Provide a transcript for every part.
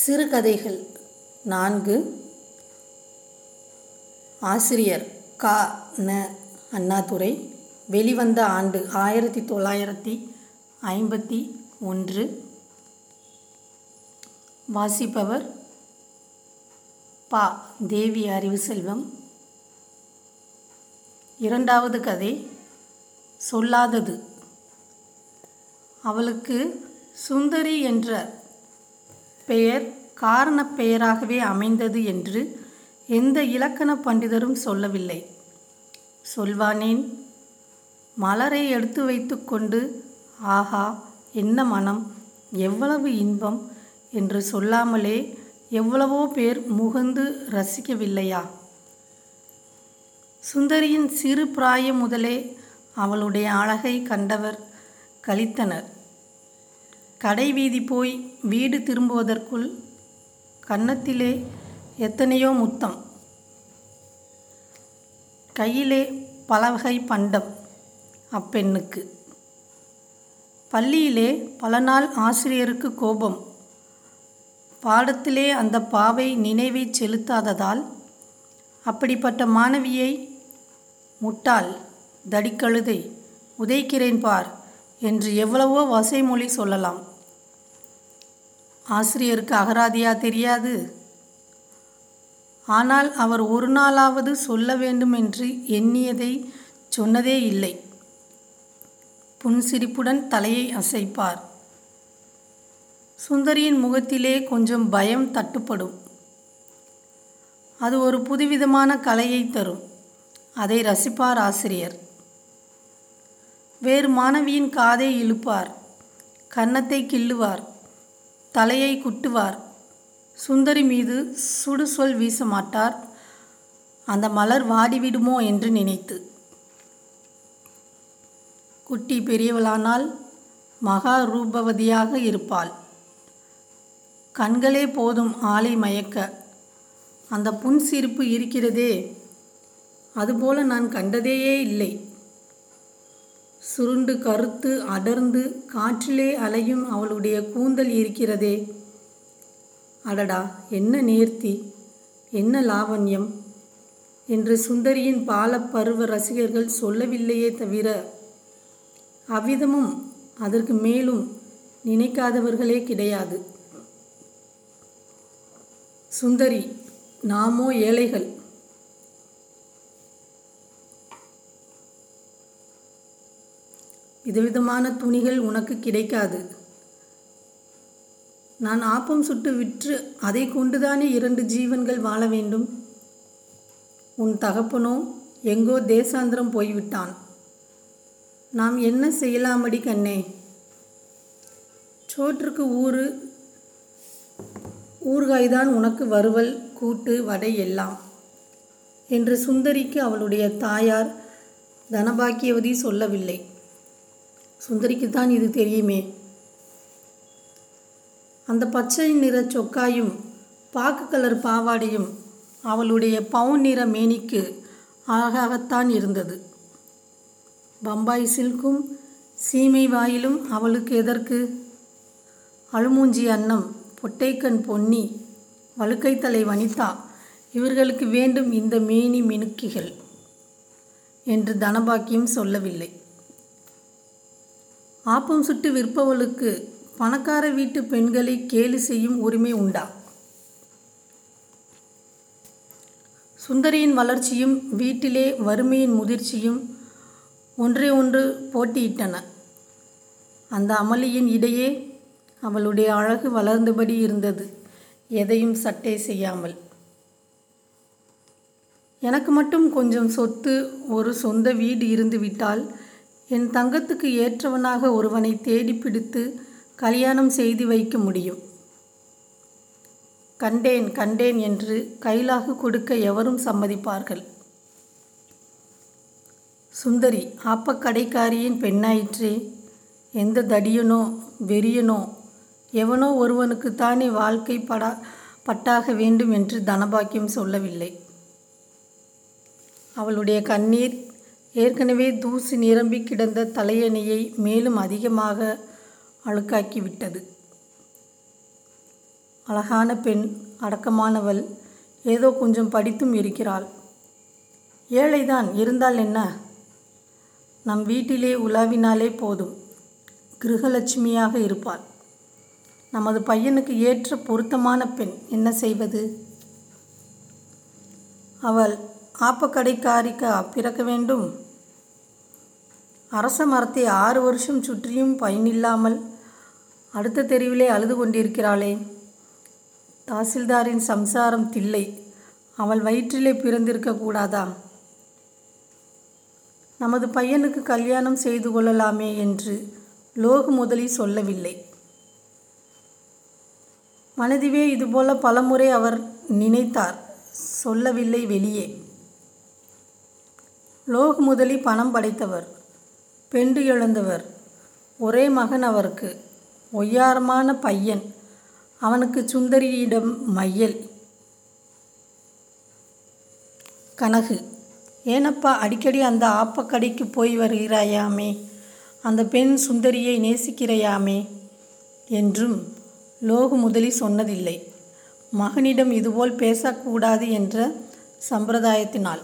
சிறுகதைகள் நான்கு ஆசிரியர் கா ந அண்ணாதுரை வெளிவந்த ஆண்டு ஆயிரத்தி தொள்ளாயிரத்தி ஐம்பத்தி ஒன்று வாசிப்பவர் பா தேவி அறிவுசெல்வம் இரண்டாவது கதை சொல்லாதது அவளுக்கு சுந்தரி என்ற பெயர் காரணப் பெயராகவே அமைந்தது என்று எந்த இலக்கண பண்டிதரும் சொல்லவில்லை சொல்வானேன் மலரை எடுத்து வைத்துக்கொண்டு ஆஹா என்ன மனம் எவ்வளவு இன்பம் என்று சொல்லாமலே எவ்வளவோ பேர் முகந்து ரசிக்கவில்லையா சுந்தரியின் சிறு பிராயம் முதலே அவளுடைய அழகை கண்டவர் கழித்தனர் கடை வீதி போய் வீடு திரும்புவதற்குள் கன்னத்திலே எத்தனையோ முத்தம் கையிலே பலவகை பண்டம் அப்பெண்ணுக்கு பள்ளியிலே பல நாள் ஆசிரியருக்கு கோபம் பாடத்திலே அந்த பாவை நினைவை செலுத்தாததால் அப்படிப்பட்ட மாணவியை முட்டாள் தடிக்கழுதை உதைக்கிறேன் பார் என்று எவ்வளவோ வசைமொழி சொல்லலாம் ஆசிரியருக்கு அகராதியா தெரியாது ஆனால் அவர் ஒரு நாளாவது சொல்ல வேண்டும் என்று எண்ணியதை சொன்னதே இல்லை புன்சிரிப்புடன் தலையை அசைப்பார் சுந்தரியின் முகத்திலே கொஞ்சம் பயம் தட்டுப்படும் அது ஒரு புதுவிதமான கலையை தரும் அதை ரசிப்பார் ஆசிரியர் வேறு மாணவியின் காதை இழுப்பார் கன்னத்தை கிள்ளுவார் தலையை குட்டுவார் சுந்தரி மீது சுடு சொல் வீச மாட்டார் அந்த மலர் வாடிவிடுமோ என்று நினைத்து குட்டி பெரியவளானால் மகா ரூபவதியாக இருப்பாள் கண்களே போதும் ஆளை மயக்க அந்த புன்சிரிப்பு இருக்கிறதே அதுபோல நான் கண்டதேயே இல்லை சுருண்டு கருத்து அடர்ந்து காற்றிலே அலையும் அவளுடைய கூந்தல் இருக்கிறதே அடடா என்ன நேர்த்தி என்ன லாவண்யம் என்று சுந்தரியின் பாலப்பருவ ரசிகர்கள் சொல்லவில்லையே தவிர அவ்விதமும் அதற்கு மேலும் நினைக்காதவர்களே கிடையாது சுந்தரி நாமோ ஏழைகள் விதவிதமான துணிகள் உனக்கு கிடைக்காது நான் ஆப்பம் சுட்டு விற்று அதை கொண்டுதானே இரண்டு ஜீவன்கள் வாழ வேண்டும் உன் தகப்பனோ எங்கோ தேசாந்திரம் போய்விட்டான் நாம் என்ன செய்யலாமடி கண்ணே சோற்றுக்கு ஊறு ஊறுகாய்தான் உனக்கு வறுவல் கூட்டு வடை எல்லாம் என்று சுந்தரிக்கு அவளுடைய தாயார் தனபாக்கியவதி சொல்லவில்லை சுந்தரிக்குத்தான் இது தெரியுமே அந்த பச்சை நிற சொக்காயும் பாக்கு கலர் பாவாடையும் அவளுடைய பவுன் நிற மேனிக்கு அழகாகத்தான் இருந்தது பம்பாய் சில்கும் சீமை வாயிலும் அவளுக்கு எதற்கு அழுமூஞ்சி அன்னம் பொட்டைக்கண் பொன்னி வழுக்கைத்தலை வனிதா இவர்களுக்கு வேண்டும் இந்த மேனி மினுக்கிகள் என்று தனபாக்கியம் சொல்லவில்லை ஆப்பம் சுட்டு விற்பவளுக்கு பணக்கார வீட்டு பெண்களை கேலி செய்யும் உரிமை உண்டா சுந்தரியின் வளர்ச்சியும் வீட்டிலே வறுமையின் முதிர்ச்சியும் ஒன்றை ஒன்று போட்டியிட்டன அந்த அமளியின் இடையே அவளுடைய அழகு வளர்ந்தபடி இருந்தது எதையும் சட்டை செய்யாமல் எனக்கு மட்டும் கொஞ்சம் சொத்து ஒரு சொந்த வீடு இருந்து விட்டால் என் தங்கத்துக்கு ஏற்றவனாக ஒருவனை தேடி பிடித்து கல்யாணம் செய்து வைக்க முடியும் கண்டேன் கண்டேன் என்று கைலாக கொடுக்க எவரும் சம்மதிப்பார்கள் சுந்தரி ஆப்பக்கடைக்காரியின் பெண்ணாயிற்றே எந்த தடியனோ வெறியனோ எவனோ ஒருவனுக்குத்தானே வாழ்க்கை படா பட்டாக வேண்டும் என்று தனபாக்கியம் சொல்லவில்லை அவளுடைய கண்ணீர் ஏற்கனவே தூசி நிரம்பி கிடந்த தலையணையை மேலும் அதிகமாக அழுக்காக்கி விட்டது அழகான பெண் அடக்கமானவள் ஏதோ கொஞ்சம் படித்தும் இருக்கிறாள் ஏழைதான் இருந்தால் என்ன நம் வீட்டிலே உலாவினாலே போதும் கிருகலட்சுமியாக இருப்பாள் நமது பையனுக்கு ஏற்ற பொருத்தமான பெண் என்ன செய்வது அவள் ஆப்பக்கடைக்காரிக்கா பிறக்க வேண்டும் அரச மரத்தை ஆறு வருஷம் சுற்றியும் பயனில்லாமல் அடுத்த தெருவிலே அழுது கொண்டிருக்கிறாளே தாசில்தாரின் சம்சாரம் தில்லை அவள் வயிற்றிலே பிறந்திருக்க கூடாதா நமது பையனுக்கு கல்யாணம் செய்து கொள்ளலாமே என்று லோகு முதலி சொல்லவில்லை மனதிவே இதுபோல பலமுறை அவர் நினைத்தார் சொல்லவில்லை வெளியே லோகு முதலி பணம் படைத்தவர் பெண்டு இழந்தவர் ஒரே மகன் அவருக்கு ஒய்யாரமான பையன் அவனுக்கு சுந்தரியிடம் மையல் கனகு ஏனப்பா அடிக்கடி அந்த ஆப்பக்கடைக்கு போய் வருகிறாயாமே அந்த பெண் சுந்தரியை நேசிக்கிறையாமே என்றும் லோகு முதலி சொன்னதில்லை மகனிடம் இதுபோல் பேசக்கூடாது என்ற சம்பிரதாயத்தினால்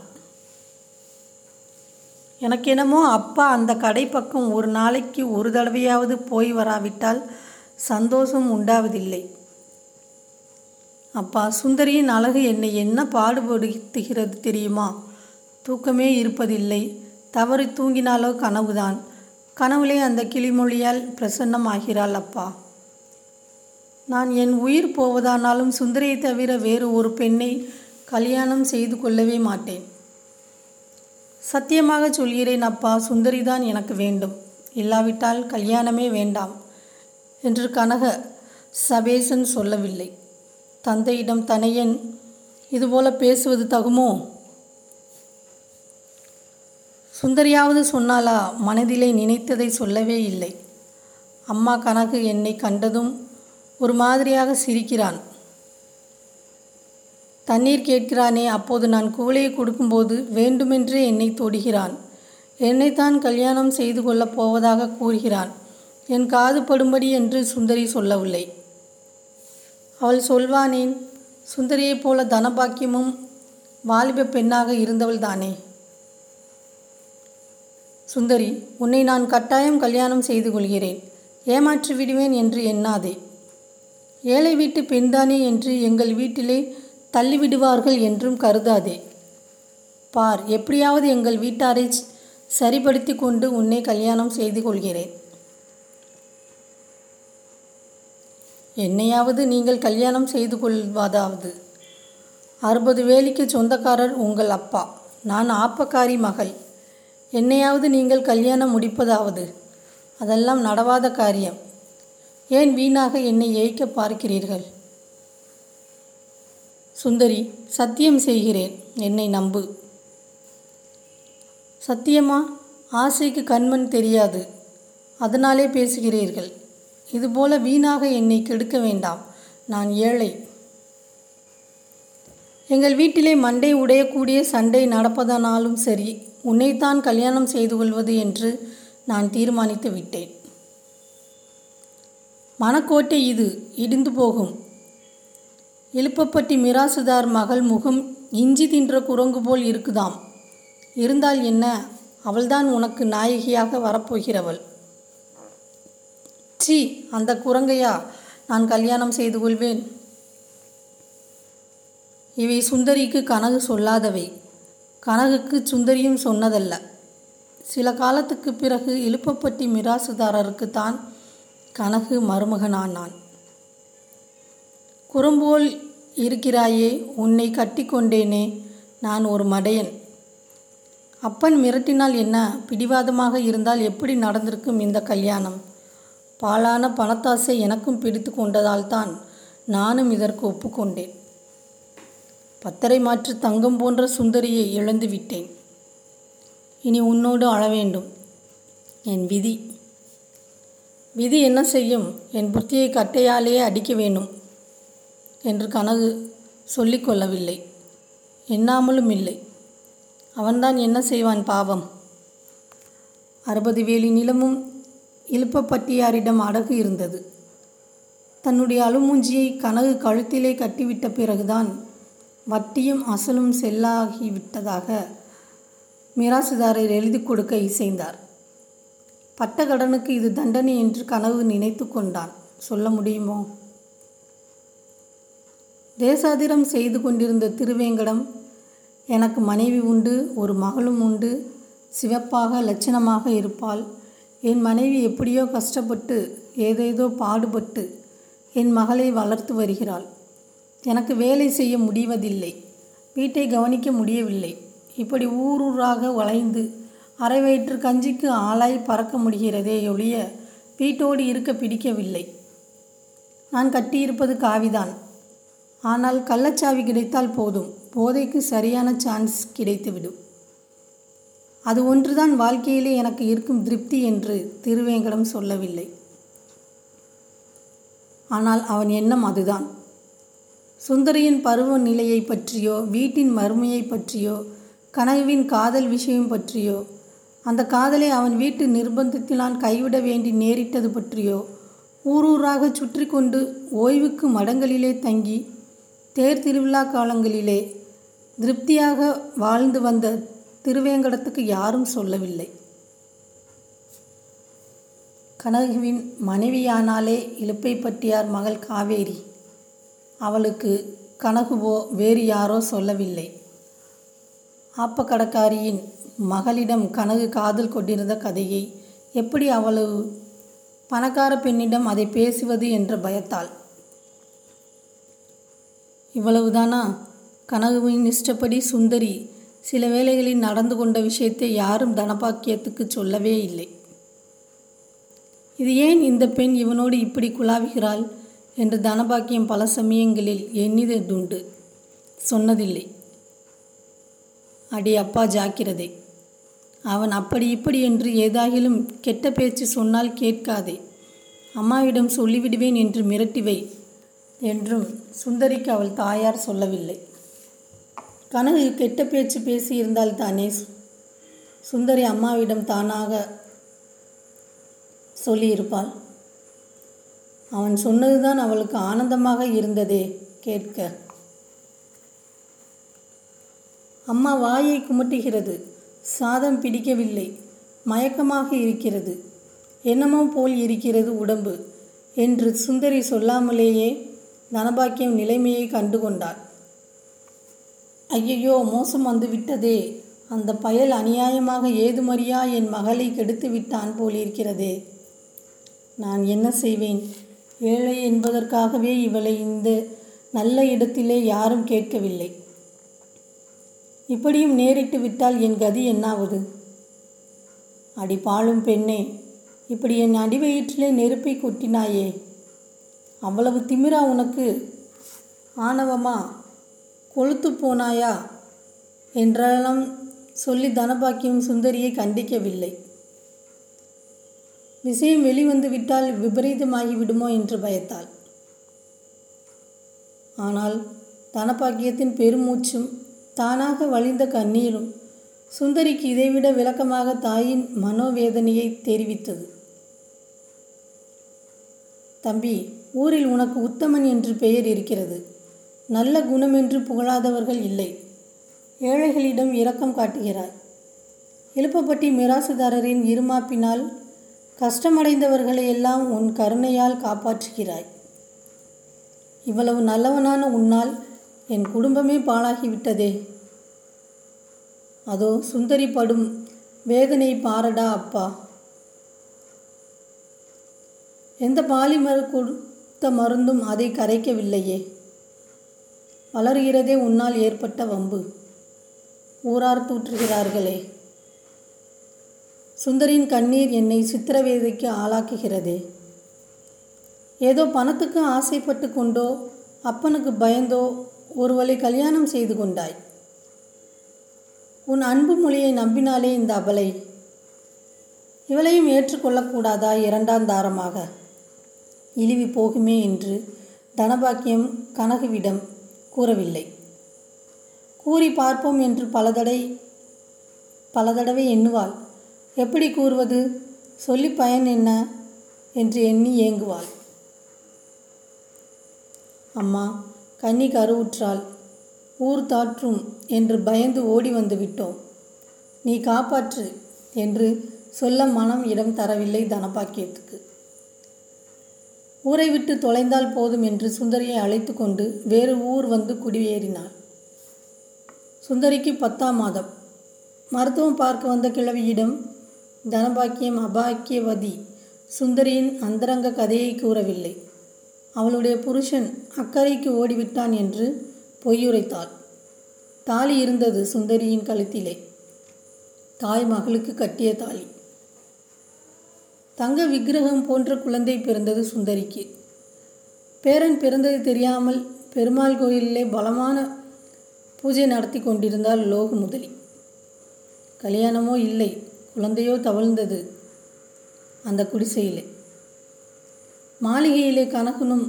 எனக்கெனமோ அப்பா அந்த கடை பக்கம் ஒரு நாளைக்கு ஒரு தடவையாவது போய் வராவிட்டால் சந்தோஷம் உண்டாவதில்லை அப்பா சுந்தரியின் அழகு என்னை என்ன பாடுபடுத்துகிறது தெரியுமா தூக்கமே இருப்பதில்லை தவறி தூங்கினாலோ கனவுதான் கனவுலே அந்த கிளிமொழியால் பிரசன்னமாகிறாள் அப்பா நான் என் உயிர் போவதானாலும் சுந்தரியை தவிர வேறு ஒரு பெண்ணை கல்யாணம் செய்து கொள்ளவே மாட்டேன் சத்தியமாக சொல்கிறேன் அப்பா சுந்தரிதான் எனக்கு வேண்டும் இல்லாவிட்டால் கல்யாணமே வேண்டாம் என்று கனக சபேசன் சொல்லவில்லை தந்தையிடம் தனையன் இதுபோல பேசுவது தகுமோ சுந்தரியாவது சொன்னாலா மனதிலே நினைத்ததை சொல்லவே இல்லை அம்மா கனகு என்னை கண்டதும் ஒரு மாதிரியாக சிரிக்கிறான் தண்ணீர் கேட்கிறானே அப்போது நான் குவளையை கொடுக்கும்போது வேண்டுமென்றே என்னை தொடுகிறான் என்னைத்தான் கல்யாணம் செய்து கொள்ளப் போவதாக கூறுகிறான் என் காது படும்படி என்று சுந்தரி சொல்லவில்லை அவள் சொல்வானேன் சுந்தரியைப் போல தனபாக்கியமும் வாலிப பெண்ணாக இருந்தவள் தானே சுந்தரி உன்னை நான் கட்டாயம் கல்யாணம் செய்து கொள்கிறேன் ஏமாற்றி விடுவேன் என்று எண்ணாதே ஏழை வீட்டு பெண்தானே என்று எங்கள் வீட்டிலே தள்ளிவிடுவார்கள் என்றும் கருதாதே பார் எப்படியாவது எங்கள் வீட்டாரை சரிப்படுத்தி கொண்டு உன்னை கல்யாணம் செய்து கொள்கிறேன் என்னையாவது நீங்கள் கல்யாணம் செய்து கொள்வதாவது அறுபது வேலிக்கு சொந்தக்காரர் உங்கள் அப்பா நான் ஆப்பக்காரி மகள் என்னையாவது நீங்கள் கல்யாணம் முடிப்பதாவது அதெல்லாம் நடவாத காரியம் ஏன் வீணாக என்னை ஏய்க்க பார்க்கிறீர்கள் சுந்தரி சத்தியம் செய்கிறேன் என்னை நம்பு சத்தியமா ஆசைக்கு கண்மண் தெரியாது அதனாலே பேசுகிறீர்கள் இதுபோல வீணாக என்னை கெடுக்க வேண்டாம் நான் ஏழை எங்கள் வீட்டிலே மண்டை உடையக்கூடிய சண்டை நடப்பதனாலும் சரி உன்னைத்தான் கல்யாணம் செய்து கொள்வது என்று நான் தீர்மானித்து விட்டேன் மனக்கோட்டை இது இடிந்து போகும் இழுப்பப்பட்டி மிராசுதார் மகள் முகம் இஞ்சி தின்ற குரங்கு போல் இருக்குதாம் இருந்தால் என்ன அவள்தான் உனக்கு நாயகியாக வரப்போகிறவள் சி அந்த குரங்கையா நான் கல்யாணம் செய்து கொள்வேன் இவை சுந்தரிக்கு கனகு சொல்லாதவை கனகுக்கு சுந்தரியும் சொன்னதல்ல சில காலத்துக்கு பிறகு இழுப்பப்பட்டி மிராசுதாரருக்கு தான் கனகு மருமகனானான் குறும்போல் இருக்கிறாயே உன்னை கட்டிக்கொண்டேனே நான் ஒரு மடையன் அப்பன் மிரட்டினால் என்ன பிடிவாதமாக இருந்தால் எப்படி நடந்திருக்கும் இந்த கல்யாணம் பாழான பணத்தாசை எனக்கும் பிடித்து கொண்டதால் தான் நானும் இதற்கு ஒப்புக்கொண்டேன் பத்தரை மாற்று தங்கம் போன்ற சுந்தரியை இழந்து விட்டேன் இனி உன்னோடு அழ வேண்டும் என் விதி விதி என்ன செய்யும் என் புத்தியை கட்டையாலேயே அடிக்க வேணும் என்று கனகு சொல்லிக்கொள்ளவில்லை எண்ணாமலும் இல்லை அவன்தான் என்ன செய்வான் பாவம் அறுபது வேலி நிலமும் இழுப்பப்பட்டியாரிடம் அடகு இருந்தது தன்னுடைய அழுமூஞ்சியை கனகு கழுத்திலே கட்டிவிட்ட பிறகுதான் வட்டியும் அசலும் செல்லாகிவிட்டதாக மிராசுதாரர் எழுதி கொடுக்க இசைந்தார் பட்ட கடனுக்கு இது தண்டனை என்று கனவு நினைத்து கொண்டான் சொல்ல முடியுமோ தேசாதிரம் செய்து கொண்டிருந்த திருவேங்கடம் எனக்கு மனைவி உண்டு ஒரு மகளும் உண்டு சிவப்பாக லட்சணமாக இருப்பாள் என் மனைவி எப்படியோ கஷ்டப்பட்டு ஏதேதோ பாடுபட்டு என் மகளை வளர்த்து வருகிறாள் எனக்கு வேலை செய்ய முடிவதில்லை வீட்டை கவனிக்க முடியவில்லை இப்படி ஊரூராக வளைந்து அரை வயிற்று கஞ்சிக்கு ஆளாய் பறக்க முடிகிறதே ஒழிய வீட்டோடு இருக்க பிடிக்கவில்லை நான் கட்டியிருப்பது காவிதான் ஆனால் கள்ளச்சாவி கிடைத்தால் போதும் போதைக்கு சரியான சான்ஸ் கிடைத்துவிடும் அது ஒன்றுதான் வாழ்க்கையிலே எனக்கு இருக்கும் திருப்தி என்று திருவேங்கடம் சொல்லவில்லை ஆனால் அவன் எண்ணம் அதுதான் சுந்தரியின் பருவ நிலையை பற்றியோ வீட்டின் மறுமையை பற்றியோ கனகுவின் காதல் விஷயம் பற்றியோ அந்த காதலை அவன் வீட்டு நிர்பந்தத்தினால் கைவிட வேண்டி நேரிட்டது பற்றியோ ஊரூராக சுற்றி கொண்டு ஓய்வுக்கு மடங்களிலே தங்கி தேர் திருவிழா காலங்களிலே திருப்தியாக வாழ்ந்து வந்த திருவேங்கடத்துக்கு யாரும் சொல்லவில்லை கனகுவின் மனைவியானாலே இலுப்பைப்பட்டியார் மகள் காவேரி அவளுக்கு கனகுவோ வேறு யாரோ சொல்லவில்லை ஆப்பக்கடக்காரியின் மகளிடம் கனகு காதல் கொண்டிருந்த கதையை எப்படி அவ்வளவு பணக்கார பெண்ணிடம் அதை பேசுவது என்ற பயத்தால் இவ்வளவுதானா கனகுவின் இஷ்டப்படி சுந்தரி சில வேளைகளில் நடந்து கொண்ட விஷயத்தை யாரும் தனபாக்கியத்துக்கு சொல்லவே இல்லை இது ஏன் இந்த பெண் இவனோடு இப்படி குழாவுகிறாள் என்று தனபாக்கியம் பல சமயங்களில் எண்ணியதுண்டு சொன்னதில்லை அடி அப்பா ஜாக்கிரதை அவன் அப்படி இப்படி என்று ஏதாகிலும் கெட்ட பேச்சு சொன்னால் கேட்காதே அம்மாவிடம் சொல்லிவிடுவேன் என்று மிரட்டி வை என்றும் சுந்தரிக்கு அவள் தாயார் சொல்லவில்லை கனகு கெட்ட பேச்சு பேசியிருந்தால் தானே சுந்தரி அம்மாவிடம் தானாக சொல்லியிருப்பாள் அவன் சொன்னதுதான் அவளுக்கு ஆனந்தமாக இருந்ததே கேட்க அம்மா வாயை குமட்டுகிறது சாதம் பிடிக்கவில்லை மயக்கமாக இருக்கிறது என்னமோ போல் இருக்கிறது உடம்பு என்று சுந்தரி சொல்லாமலேயே தனபாக்கியம் நிலைமையை கண்டு கொண்டாள் ஐயையோ மோசம் வந்து விட்டதே அந்த பயல் அநியாயமாக ஏதுமறியா என் மகளை கெடுத்து விட்டான் போலிருக்கிறதே நான் என்ன செய்வேன் ஏழை என்பதற்காகவே இவளை இந்த நல்ல இடத்திலே யாரும் கேட்கவில்லை இப்படியும் நேரிட்டு விட்டால் என் கதி என்னாவது அடி பாழும் பெண்ணே இப்படி என் அடிவயிற்றிலே நெருப்பை கொட்டினாயே அவ்வளவு திமிரா உனக்கு ஆணவமா கொளுத்து போனாயா என்றெல்லாம் சொல்லி தனபாக்கியம் சுந்தரியை கண்டிக்கவில்லை விஷயம் வெளிவந்து விட்டால் விபரீதமாகி விடுமோ என்று பயத்தாள் ஆனால் தனபாக்கியத்தின் பெருமூச்சும் தானாக வழிந்த கண்ணீரும் சுந்தரிக்கு இதைவிட விளக்கமாக தாயின் மனோவேதனையை தெரிவித்தது தம்பி ஊரில் உனக்கு உத்தமன் என்று பெயர் இருக்கிறது நல்ல குணம் என்று புகழாதவர்கள் இல்லை ஏழைகளிடம் இரக்கம் காட்டுகிறாய் எழுப்பப்பட்டி மிராசுதாரரின் இருமாப்பினால் கஷ்டமடைந்தவர்களை எல்லாம் உன் கருணையால் காப்பாற்றுகிறாய் இவ்வளவு நல்லவனான உன்னால் என் குடும்பமே பாழாகிவிட்டதே அதோ சுந்தரி படும் வேதனை பாரடா அப்பா எந்த பாலிமர் கொடுத்த மருந்தும் அதை கரைக்கவில்லையே வளர்கிறதே உன்னால் ஏற்பட்ட வம்பு ஊரார் தூற்றுகிறார்களே சுந்தரின் கண்ணீர் என்னை சித்திரவேதைக்கு ஆளாக்குகிறதே ஏதோ பணத்துக்கு ஆசைப்பட்டு கொண்டோ அப்பனுக்கு பயந்தோ ஒருவளை கல்யாணம் செய்து கொண்டாய் உன் அன்பு மொழியை நம்பினாலே இந்த அபலை இவளையும் ஏற்றுக்கொள்ளக்கூடாதா இரண்டாம் தாரமாக இழிவி போகுமே என்று தனபாக்கியம் கனகுவிடம் கூறவில்லை கூறி பார்ப்போம் என்று பல தடவை பல தடவை எண்ணுவாள் எப்படி கூறுவது சொல்லி பயன் என்ன என்று எண்ணி ஏங்குவாள் அம்மா கன்னி கருவுற்றாள் ஊர் தாற்றும் என்று பயந்து ஓடி வந்து விட்டோம் நீ காப்பாற்று என்று சொல்ல மனம் இடம் தரவில்லை தனபாக்கியத்துக்கு ஊரை விட்டு தொலைந்தால் போதும் என்று சுந்தரியை அழைத்து கொண்டு வேறு ஊர் வந்து குடியேறினாள் சுந்தரிக்கு பத்தாம் மாதம் மருத்துவம் பார்க்க வந்த கிழவியிடம் தனபாக்கியம் அபாக்கியவதி சுந்தரியின் அந்தரங்க கதையை கூறவில்லை அவளுடைய புருஷன் அக்கறைக்கு ஓடிவிட்டான் என்று பொய்யுரைத்தாள் தாலி இருந்தது சுந்தரியின் கழுத்திலே தாய் மகளுக்கு கட்டிய தாலி தங்க விக்கிரகம் போன்ற குழந்தை பிறந்தது சுந்தரிக்கு பேரன் பிறந்தது தெரியாமல் பெருமாள் கோயிலிலே பலமான பூஜை நடத்தி கொண்டிருந்தாள் லோக முதலி கல்யாணமோ இல்லை குழந்தையோ தவழ்ந்தது அந்த குடிசையிலே மாளிகையிலே கனகனும்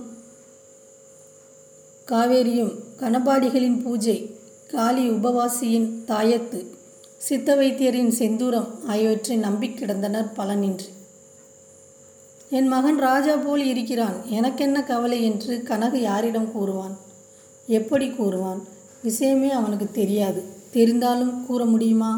காவேரியும் கணபாடிகளின் பூஜை காளி உபவாசியின் தாயத்து சித்த வைத்தியரின் செந்தூரம் ஆகியவற்றை நம்பி கிடந்தனர் பலனின்றி என் மகன் ராஜா போல் இருக்கிறான் எனக்கென்ன கவலை என்று கனகு யாரிடம் கூறுவான் எப்படி கூறுவான் விஷயமே அவனுக்கு தெரியாது தெரிந்தாலும் கூற முடியுமா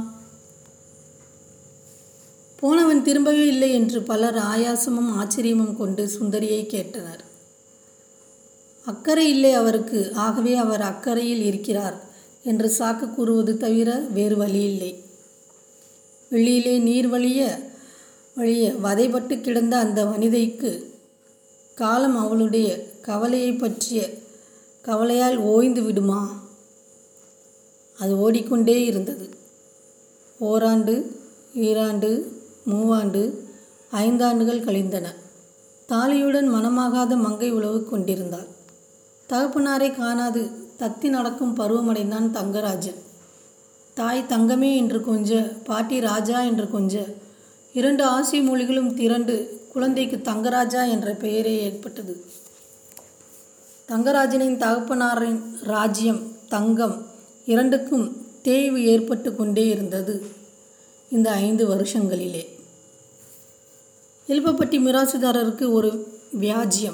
போனவன் திரும்பவே இல்லை என்று பலர் ஆயாசமும் ஆச்சரியமும் கொண்டு சுந்தரியை கேட்டனர் அக்கறை இல்லை அவருக்கு ஆகவே அவர் அக்கறையில் இருக்கிறார் என்று சாக்கு கூறுவது தவிர வேறு வழி இல்லை வெளியிலே நீர் வழிய வழிய வதைப்பட்டு கிடந்த அந்த வனிதைக்கு காலம் அவளுடைய கவலையை பற்றிய கவலையால் ஓய்ந்து விடுமா அது ஓடிக்கொண்டே இருந்தது ஓராண்டு ஈராண்டு மூவாண்டு ஐந்தாண்டுகள் கழிந்தன தாலியுடன் மனமாகாத மங்கை உழவு கொண்டிருந்தாள் தகப்பனாரை காணாது தத்தி நடக்கும் பருவமடைந்தான் தங்கராஜன் தாய் தங்கமே என்று கொஞ்ச பாட்டி ராஜா என்று கொஞ்ச இரண்டு ஆசிய மொழிகளும் திரண்டு குழந்தைக்கு தங்கராஜா என்ற பெயரே ஏற்பட்டது தங்கராஜனின் தகப்பனாரின் ராஜ்யம் தங்கம் இரண்டுக்கும் தேய்வு ஏற்பட்டு கொண்டே இருந்தது இந்த ஐந்து வருஷங்களிலே இல்பப்பட்டி மிராசுதாரருக்கு ஒரு வியாஜ்யம்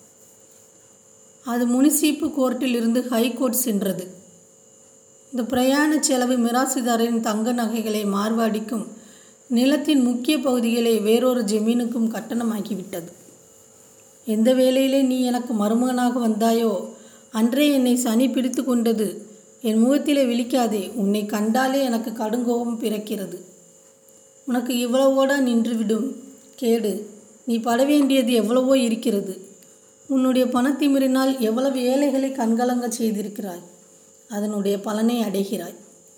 அது முனிசிப்பு கோர்ட்டில் இருந்து ஹைகோர்ட் சென்றது இந்த பிரயாண செலவு மிராசுதாரின் தங்க நகைகளை மார்வாடிக்கும் நிலத்தின் முக்கிய பகுதிகளை வேறொரு ஜமீனுக்கும் கட்டணமாக்கிவிட்டது எந்த வேளையிலே நீ எனக்கு மருமகனாக வந்தாயோ அன்றே என்னை சனி பிடித்து கொண்டது என் முகத்திலே விழிக்காதே உன்னை கண்டாலே எனக்கு கடுங்கோபம் பிறக்கிறது உனக்கு இவ்வளவோடா நின்றுவிடும் கேடு நீ பட வேண்டியது எவ்வளவோ இருக்கிறது உன்னுடைய பணத்திமிரினால் எவ்வளவு ஏழைகளை கண்கலங்க செய்திருக்கிறாய் அதனுடைய பலனை அடைகிறாய்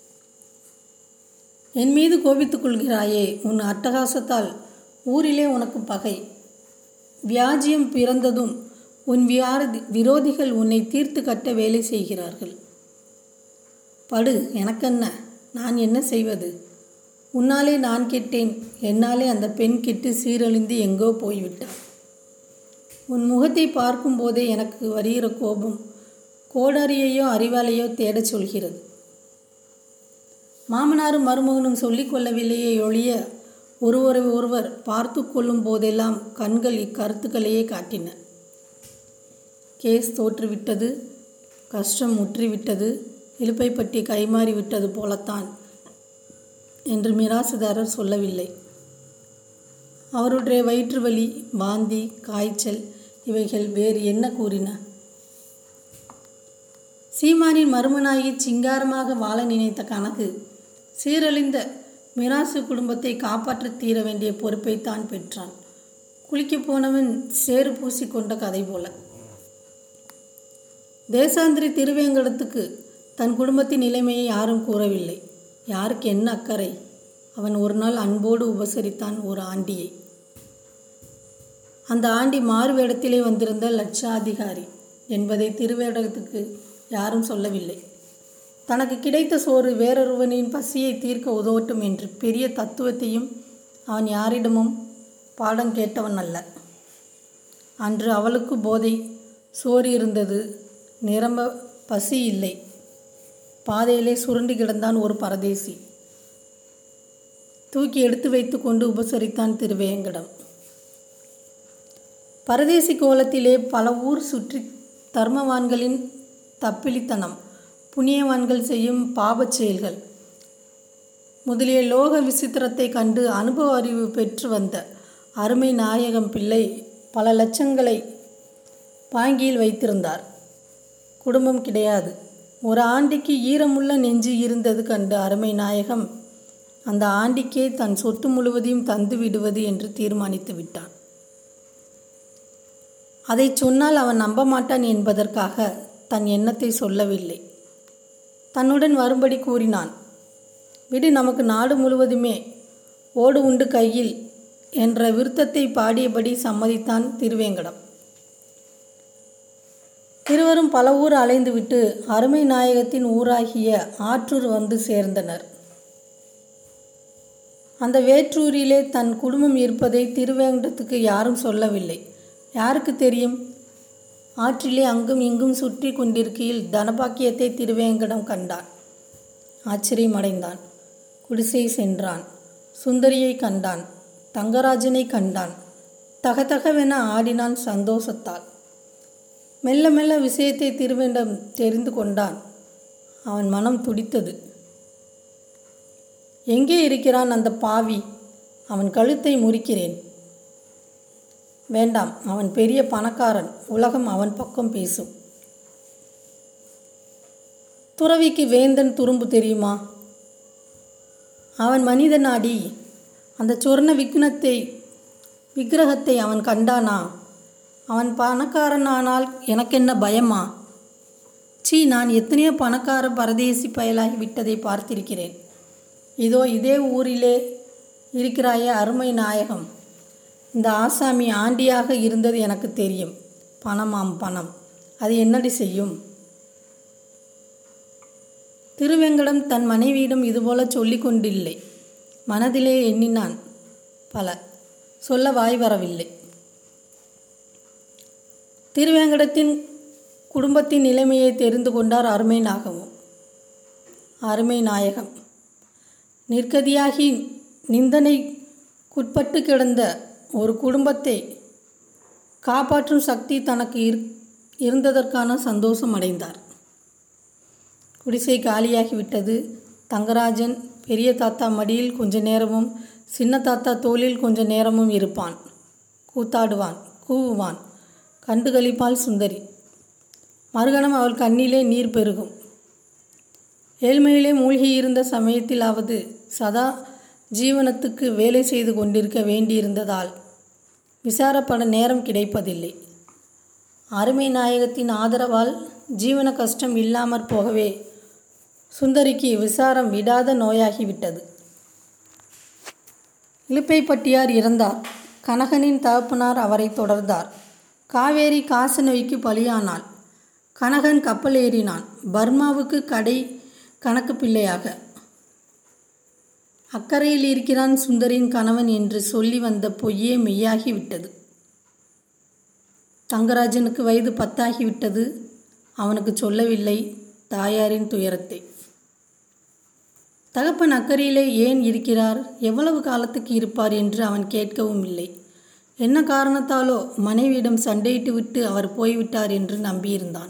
என் மீது கோபித்துக் கொள்கிறாயே உன் அட்டகாசத்தால் ஊரிலே உனக்கு பகை வியாஜியம் பிறந்ததும் உன் வியாரதி விரோதிகள் உன்னை தீர்த்து கட்ட வேலை செய்கிறார்கள் படு எனக்கென்ன நான் என்ன செய்வது உன்னாலே நான் கெட்டேன் என்னாலே அந்த பெண் கெட்டு சீரழிந்து எங்கோ போய்விட்டாள் உன் முகத்தை பார்க்கும்போதே எனக்கு வருகிற கோபம் கோடாரியையோ அறிவாலையோ தேடச் சொல்கிறது மாமனாரும் மருமகனும் சொல்லிக் கொள்ளவில்லையே ஒழிய ஒருவரை ஒருவர் பார்த்து கொள்ளும் போதெல்லாம் கண்கள் இக்கருத்துக்களையே காட்டின கேஸ் தோற்றுவிட்டது கஷ்டம் முற்றிவிட்டது இழுப்பைப்பட்டி கைமாறி விட்டது போலத்தான் என்று மிராசுதாரர் சொல்லவில்லை அவருடைய வயிற்று வலி வாந்தி காய்ச்சல் இவைகள் வேறு என்ன கூறின சீமானின் மருமனாகி சிங்காரமாக வாழ நினைத்த கணக்கு சீரழிந்த மிராசு குடும்பத்தை காப்பாற்றத் தீர வேண்டிய பொறுப்பை தான் பெற்றான் குளிக்கப் போனவன் சேறு பூசி கொண்ட கதை போல தேசாந்திரி திருவேங்கடத்துக்கு தன் குடும்பத்தின் நிலைமையை யாரும் கூறவில்லை யாருக்கு என்ன அக்கறை அவன் ஒரு நாள் அன்போடு உபசரித்தான் ஒரு ஆண்டியை அந்த ஆண்டி மாறு வேடத்திலே வந்திருந்த லட்சாதிகாரி என்பதை திருவேடத்துக்கு யாரும் சொல்லவில்லை தனக்கு கிடைத்த சோறு வேறொருவனின் பசியை தீர்க்க உதவட்டும் என்று பெரிய தத்துவத்தையும் அவன் யாரிடமும் பாடம் கேட்டவன் அல்ல அன்று அவளுக்கு போதை சோறு இருந்தது நிரம்ப பசி இல்லை பாதையிலே சுருண்டு கிடந்தான் ஒரு பரதேசி தூக்கி எடுத்து வைத்து கொண்டு உபசரித்தான் திருவேங்கடம் பரதேசி கோலத்திலே பல ஊர் சுற்றி தர்மவான்களின் தப்பிலித்தனம் புண்ணியவான்கள் செய்யும் பாபச் செயல்கள் முதலிய லோக விசித்திரத்தை கண்டு அனுபவ அறிவு பெற்று வந்த அருமை நாயகம் பிள்ளை பல லட்சங்களை பாங்கியில் வைத்திருந்தார் குடும்பம் கிடையாது ஒரு ஆண்டிக்கு ஈரமுள்ள நெஞ்சு இருந்தது கண்டு அருமை நாயகம் அந்த ஆண்டிக்கே தன் சொத்து முழுவதையும் தந்து விடுவது என்று தீர்மானித்து விட்டான் அதை சொன்னால் அவன் நம்ப மாட்டான் என்பதற்காக தன் எண்ணத்தை சொல்லவில்லை தன்னுடன் வரும்படி கூறினான் விடு நமக்கு நாடு முழுவதுமே ஓடு உண்டு கையில் என்ற விருத்தத்தை பாடியபடி சம்மதித்தான் திருவேங்கடம் இருவரும் பல ஊர் அலைந்துவிட்டு அருமை நாயகத்தின் ஊராகிய ஆற்றூர் வந்து சேர்ந்தனர் அந்த வேற்றூரிலே தன் குடும்பம் இருப்பதை திருவேங்கடத்துக்கு யாரும் சொல்லவில்லை யாருக்கு தெரியும் ஆற்றிலே அங்கும் இங்கும் சுற்றி கொண்டிருக்கையில் தனபாக்கியத்தை திருவேங்கடம் கண்டான் ஆச்சரியமடைந்தான் குடிசை சென்றான் சுந்தரியை கண்டான் தங்கராஜனை கண்டான் தகதகவென ஆடினான் சந்தோஷத்தால் மெல்ல மெல்ல விஷயத்தை திருவேண்டம் தெரிந்து கொண்டான் அவன் மனம் துடித்தது எங்கே இருக்கிறான் அந்த பாவி அவன் கழுத்தை முறிக்கிறேன் வேண்டாம் அவன் பெரிய பணக்காரன் உலகம் அவன் பக்கம் பேசும் துறவிக்கு வேந்தன் துரும்பு தெரியுமா அவன் மனிதனாடி அந்த சொர்ண விக்னத்தை விக்கிரகத்தை அவன் கண்டானா அவன் பணக்காரனானால் எனக்கென்ன பயமா சீ நான் எத்தனையோ பணக்கார பரதேசி பயலாகி விட்டதை பார்த்திருக்கிறேன் இதோ இதே ஊரிலே இருக்கிறாயே அருமை நாயகம் இந்த ஆசாமி ஆண்டியாக இருந்தது எனக்கு தெரியும் பணமாம் பணம் அது என்னடி செய்யும் திருவெங்கடம் தன் மனைவியிடம் இதுபோல சொல்லி கொண்டில்லை மனதிலே எண்ணினான் பல சொல்ல வாய் வரவில்லை திருவேங்கடத்தின் குடும்பத்தின் நிலைமையை தெரிந்து கொண்டார் அருமை நாகமும் அருமை நாயகம் நிர்கதியாகி நிந்தனைக்குட்பட்டு கிடந்த ஒரு குடும்பத்தை காப்பாற்றும் சக்தி தனக்கு இரு இருந்ததற்கான சந்தோஷம் அடைந்தார் குடிசை காலியாகிவிட்டது தங்கராஜன் பெரிய தாத்தா மடியில் கொஞ்ச நேரமும் சின்ன தாத்தா தோளில் கொஞ்ச நேரமும் இருப்பான் கூத்தாடுவான் கூவுவான் கண்டுகளிப்பாள் சுந்தரி மறுகணம் அவள் கண்ணிலே நீர் பெருகும் ஏழ்மையிலே மூழ்கியிருந்த சமயத்திலாவது சதா ஜீவனத்துக்கு வேலை செய்து கொண்டிருக்க வேண்டியிருந்ததால் விசாரப்பட நேரம் கிடைப்பதில்லை அருமை நாயகத்தின் ஆதரவால் ஜீவன கஷ்டம் இல்லாமற் போகவே சுந்தரிக்கு விசாரம் விடாத நோயாகிவிட்டது இலுப்பைப்பட்டியார் இறந்தார் கனகனின் தகப்பனார் அவரை தொடர்ந்தார் காவேரி காச நோய்க்கு பலியானாள் கனகன் கப்பல் ஏறினான் பர்மாவுக்கு கடை கணக்கு பிள்ளையாக அக்கறையில் இருக்கிறான் சுந்தரின் கணவன் என்று சொல்லி வந்த பொய்யே மெய்யாகி விட்டது தங்கராஜனுக்கு வயது பத்தாகிவிட்டது அவனுக்கு சொல்லவில்லை தாயாரின் துயரத்தை தகப்பன் அக்கறையிலே ஏன் இருக்கிறார் எவ்வளவு காலத்துக்கு இருப்பார் என்று அவன் கேட்கவும் இல்லை என்ன காரணத்தாலோ மனைவியிடம் சண்டையிட்டு விட்டு அவர் போய்விட்டார் என்று நம்பியிருந்தான்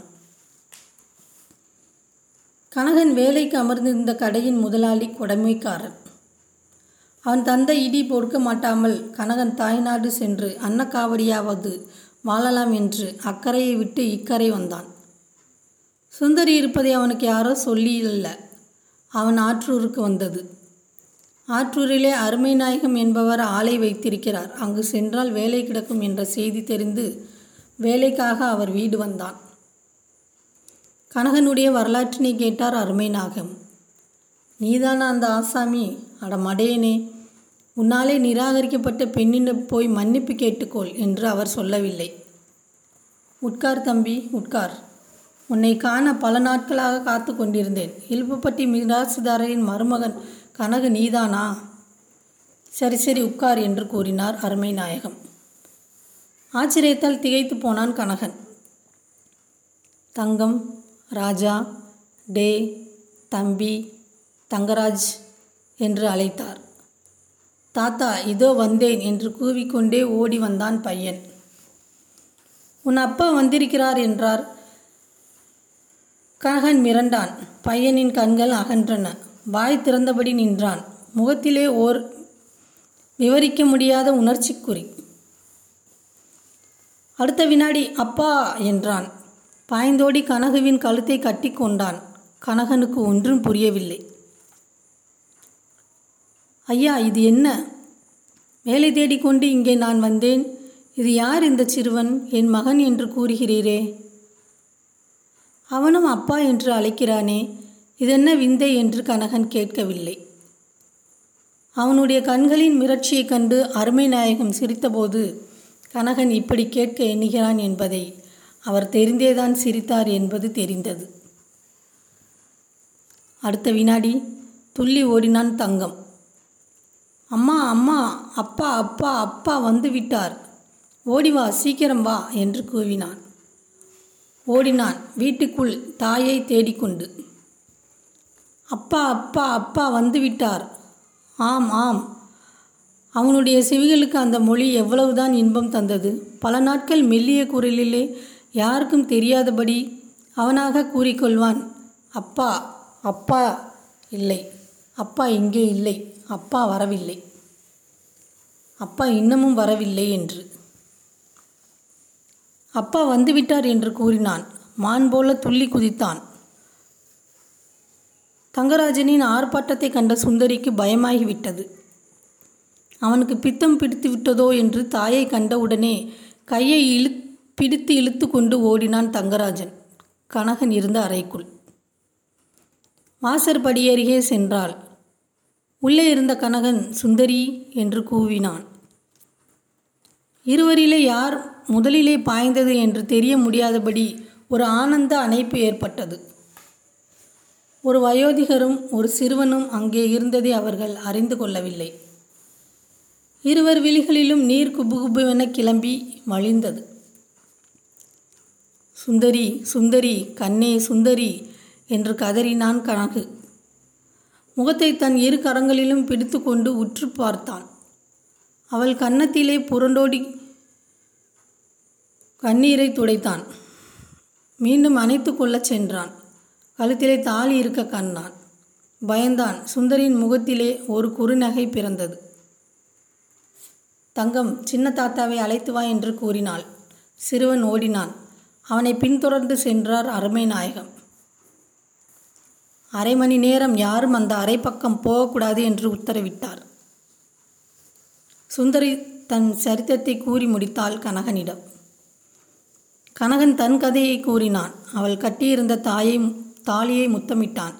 கனகன் வேலைக்கு அமர்ந்திருந்த கடையின் முதலாளி கொடைமைக்காரன் அவன் தந்தை இடி பொறுக்க மாட்டாமல் கனகன் தாய்நாடு சென்று அன்னக்காவடியாவது வாழலாம் என்று அக்கறையை விட்டு இக்கரை வந்தான் சுந்தரி இருப்பதை அவனுக்கு யாரோ சொல்லியில்ல அவன் ஆற்றூருக்கு வந்தது ஆற்றூரிலே அருமை நாயகம் என்பவர் ஆளை வைத்திருக்கிறார் அங்கு சென்றால் வேலை கிடக்கும் என்ற செய்தி தெரிந்து வேலைக்காக அவர் வீடு வந்தான் கனகனுடைய வரலாற்றினை கேட்டார் அருமை நாகம் நீதானா அந்த ஆசாமி அட மடையனே உன்னாலே நிராகரிக்கப்பட்ட பெண்ணிடம் போய் மன்னிப்பு கேட்டுக்கொள் என்று அவர் சொல்லவில்லை உட்கார் தம்பி உட்கார் உன்னை காண பல நாட்களாக காத்து கொண்டிருந்தேன் இலுப்புப்பட்டி மிராசுதாரின் மருமகன் கனகு நீதானா சரி சரி உட்கார் என்று கூறினார் அருமை நாயகம் ஆச்சரியத்தால் திகைத்து போனான் கனகன் தங்கம் ராஜா டே தம்பி தங்கராஜ் என்று அழைத்தார் தாத்தா இதோ வந்தேன் என்று கூவிக்கொண்டே ஓடி வந்தான் பையன் உன் அப்பா வந்திருக்கிறார் என்றார் கனகன் மிரண்டான் பையனின் கண்கள் அகன்றன வாய் திறந்தபடி நின்றான் முகத்திலே ஓர் விவரிக்க முடியாத உணர்ச்சிக்குறி அடுத்த வினாடி அப்பா என்றான் பாய்ந்தோடி கனகுவின் கழுத்தை கட்டி கொண்டான் கனகனுக்கு ஒன்றும் புரியவில்லை ஐயா இது என்ன வேலை தேடிக்கொண்டு இங்கே நான் வந்தேன் இது யார் இந்த சிறுவன் என் மகன் என்று கூறுகிறீரே அவனும் அப்பா என்று அழைக்கிறானே இதென்ன விந்தை என்று கனகன் கேட்கவில்லை அவனுடைய கண்களின் மிரட்சியைக் கண்டு அருமை நாயகம் சிரித்தபோது கனகன் இப்படி கேட்க எண்ணுகிறான் என்பதை அவர் தெரிந்தேதான் சிரித்தார் என்பது தெரிந்தது அடுத்த வினாடி துள்ளி ஓடினான் தங்கம் அம்மா அம்மா அப்பா அப்பா அப்பா வந்து விட்டார் ஓடி வா சீக்கிரம் வா என்று கூவினான் ஓடினான் வீட்டுக்குள் தாயை தேடிக்கொண்டு அப்பா அப்பா அப்பா வந்து விட்டார் ஆம் ஆம் அவனுடைய செவிகளுக்கு அந்த மொழி எவ்வளவுதான் இன்பம் தந்தது பல நாட்கள் மெல்லிய குரலிலே யாருக்கும் தெரியாதபடி அவனாக கூறிக்கொள்வான் அப்பா அப்பா இல்லை அப்பா இங்கே இல்லை அப்பா வரவில்லை அப்பா இன்னமும் வரவில்லை என்று அப்பா வந்துவிட்டார் என்று கூறினான் மான் போல துள்ளி குதித்தான் தங்கராஜனின் ஆர்ப்பாட்டத்தை கண்ட சுந்தரிக்கு பயமாகிவிட்டது அவனுக்கு பித்தம் பிடித்து விட்டதோ என்று தாயை கண்டவுடனே கையை இழு பிடித்து இழுத்து கொண்டு ஓடினான் தங்கராஜன் கனகன் இருந்த அறைக்குள் வாசற்படி அருகே சென்றாள் உள்ளே இருந்த கனகன் சுந்தரி என்று கூவினான் இருவரிலே யார் முதலிலே பாய்ந்தது என்று தெரிய முடியாதபடி ஒரு ஆனந்த அணைப்பு ஏற்பட்டது ஒரு வயோதிகரும் ஒரு சிறுவனும் அங்கே இருந்ததை அவர்கள் அறிந்து கொள்ளவில்லை இருவர் விழிகளிலும் நீர் குபுகுபுவென கிளம்பி வழிந்தது சுந்தரி சுந்தரி கண்ணே சுந்தரி என்று கதறினான் கனகு முகத்தை தன் இரு கரங்களிலும் பிடித்து கொண்டு உற்று பார்த்தான் அவள் கன்னத்திலே புரண்டோடி கண்ணீரை துடைத்தான் மீண்டும் அணைத்து கொள்ளச் சென்றான் கழுத்திலே தாலி இருக்க கண்டான் பயந்தான் சுந்தரியின் முகத்திலே ஒரு குறுநகை பிறந்தது தங்கம் சின்ன தாத்தாவை அழைத்து வா என்று கூறினாள் சிறுவன் ஓடினான் அவனை பின்தொடர்ந்து சென்றார் அருமை நாயகம் அரை மணி நேரம் யாரும் அந்த அறை பக்கம் போகக்கூடாது என்று உத்தரவிட்டார் சுந்தரி தன் சரித்திரத்தை கூறி முடித்தாள் கனகனிடம் கனகன் தன் கதையை கூறினான் அவள் கட்டியிருந்த தாயை தாலியை முத்தமிட்டான்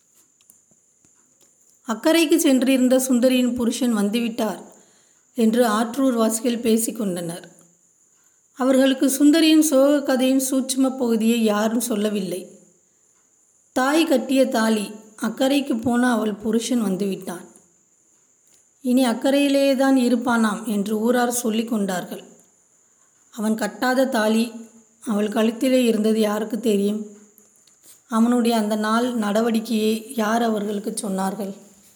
அக்கறைக்கு சென்றிருந்த சுந்தரியின் புருஷன் வந்துவிட்டார் என்று ஆற்றூர் வாசிகள் பேசிக்கொண்டனர் அவர்களுக்கு சுந்தரியின் சோக கதையின் சூட்சும பகுதியை யாரும் சொல்லவில்லை தாய் கட்டிய தாலி அக்கறைக்கு போன அவள் புருஷன் வந்துவிட்டான் இனி அக்கறையிலேயே தான் இருப்பானாம் என்று ஊரார் சொல்லிக் கொண்டார்கள் அவன் கட்டாத தாலி அவள் கழுத்திலே இருந்தது யாருக்கு தெரியும் அவனுடைய அந்த நாள் நடவடிக்கையை யார் அவர்களுக்கு சொன்னார்கள்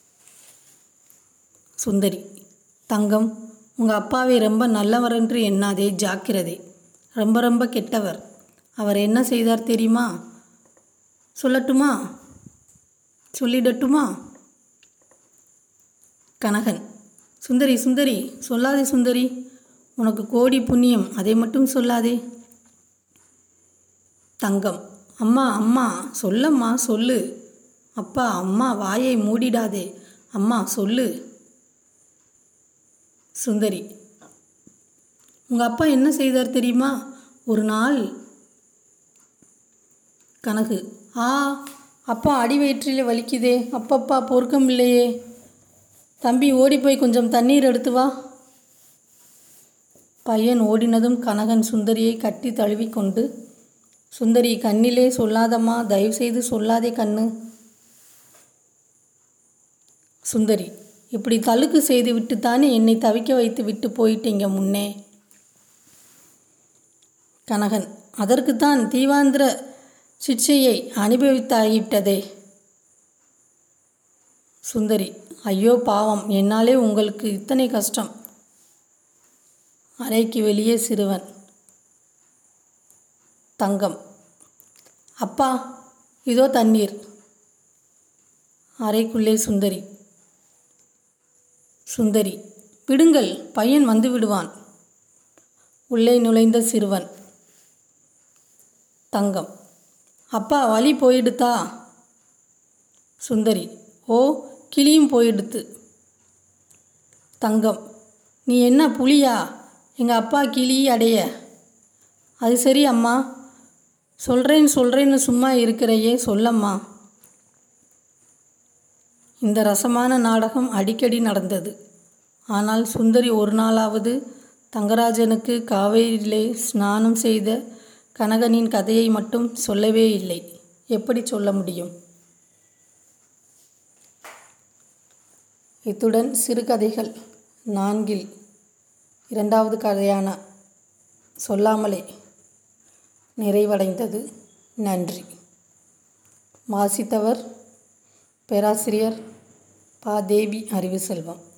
சுந்தரி தங்கம் உங்கள் அப்பாவை ரொம்ப நல்லவர் என்று எண்ணாதே ஜாக்கிரதை ரொம்ப ரொம்ப கெட்டவர் அவர் என்ன செய்தார் தெரியுமா சொல்லட்டுமா சொல்லிடட்டுமா கனகன் சுந்தரி சுந்தரி சொல்லாதே சுந்தரி உனக்கு கோடி புண்ணியம் அதை மட்டும் சொல்லாதே தங்கம் அம்மா அம்மா சொல்லம்மா சொல்லு அப்பா அம்மா வாயை மூடிடாதே அம்மா சொல்லு சுந்தரி உங்கள் அப்பா என்ன செய்தார் தெரியுமா ஒரு நாள் கனகு ஆ அப்பா அடி வயிற்றிலே வலிக்குதே அப்பப்பா பொறுக்கம் இல்லையே தம்பி ஓடி போய் கொஞ்சம் தண்ணீர் எடுத்து வா பையன் ஓடினதும் கனகன் சுந்தரியை கட்டி தழுவிக்கொண்டு சுந்தரி கண்ணிலே சொல்லாதம்மா தயவுசெய்து சொல்லாதே கண்ணு சுந்தரி இப்படி தழுக்கு செய்து விட்டுத்தானே என்னை தவிக்க வைத்து விட்டு போயிட்டீங்க முன்னே கனகன் அதற்குத்தான் தீவாந்திர சிக்ஷையை அனுபவித்தாகிவிட்டதே சுந்தரி ஐயோ பாவம் என்னாலே உங்களுக்கு இத்தனை கஷ்டம் அறைக்கு வெளியே சிறுவன் தங்கம் அப்பா இதோ தண்ணீர் அறைக்குள்ளே சுந்தரி சுந்தரி விடுங்கள் பையன் வந்து விடுவான் உள்ளே நுழைந்த சிறுவன் தங்கம் அப்பா வழி போயிடுத்தா சுந்தரி ஓ கிளியும் போயிடுத்து தங்கம் நீ என்ன புலியா எங்கள் அப்பா கிளி அடைய அது சரி அம்மா சொல்கிறேன்னு சொல்கிறேன்னு சும்மா இருக்கிறையே சொல்லம்மா இந்த ரசமான நாடகம் அடிக்கடி நடந்தது ஆனால் சுந்தரி ஒரு நாளாவது தங்கராஜனுக்கு காவேரியிலே ஸ்நானம் செய்த கனகனின் கதையை மட்டும் சொல்லவே இல்லை எப்படி சொல்ல முடியும் இத்துடன் சிறுகதைகள் நான்கில் இரண்டாவது கதையான சொல்லாமலே நிறைவடைந்தது நன்றி வாசித்தவர் பேராசிரியர் பா தேவி அறிவு செல்வம்